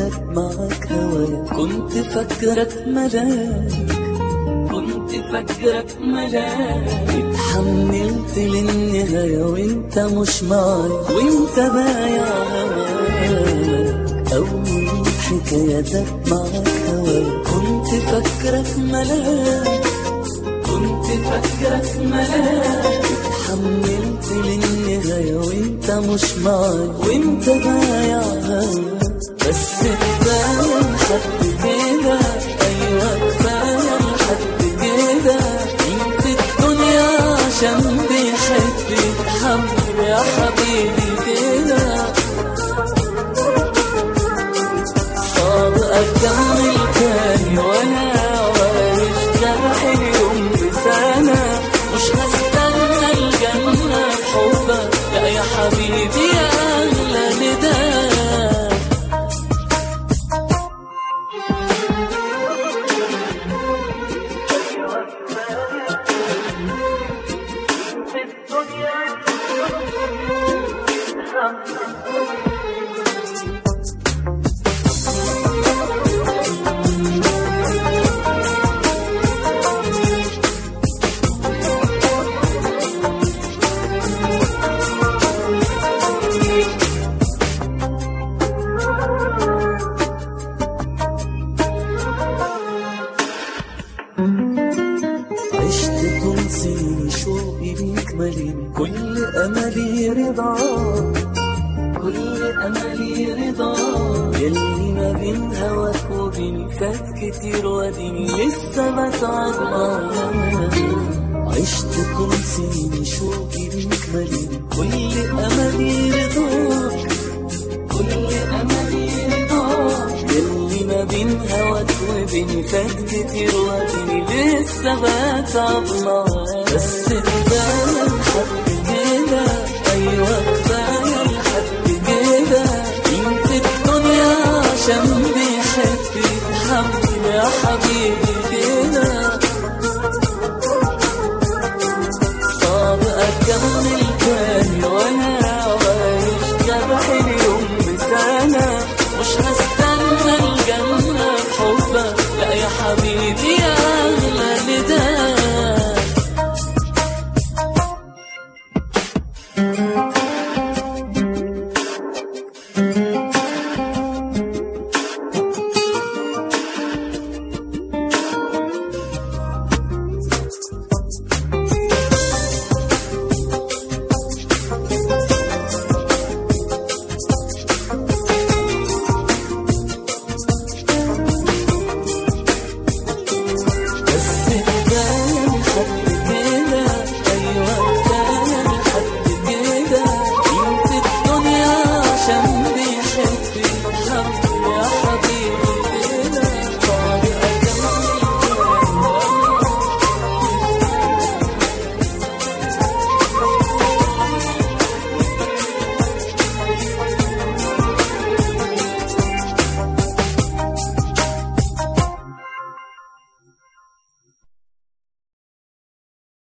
داب معاك هوايا كنت فاكرك ملاك كنت فاكرك ملاك اتحملت للنهاية وانت مش معايا وانت بايع هواك أول حكاية داب معاك هوايا كنت فاكرك ملاك كنت فاكرك ملاك اتحملت للنهاية وانت مش معايا وانت بايع هواك بس كفاية لحد كده ايوه كفاية لحد كده مين في الدنيا عشان بيحب يتحمل يا حبيبي كده صعب اكمل تاني وانا عايش جرح اليوم بسنة مش هستنى الجنة بحبك لا يا حبيبي يا اغلى نداء عشت طول سنين شوقي بيك مليني كل املي رضاك كل املي رضاك يلي ما بين هواك وبيني فات كتير واديني لسه بتعب معاك عشت طول سنين شوقي بيك مليني كل املي رضاك كل املي رضاك يلي ما بين هواك وبيني فات كتير واديني لسه بتعب معاك بس كفايه لحد كده ايوه كفايه لحد كده مين في الدنيا عشان بيحب يتحمل يا حبيبي كده صعب اكمل تاني وانا عايش جرح اليوم بسنة مش هستنى الجنة بحبك لا يا حبيبي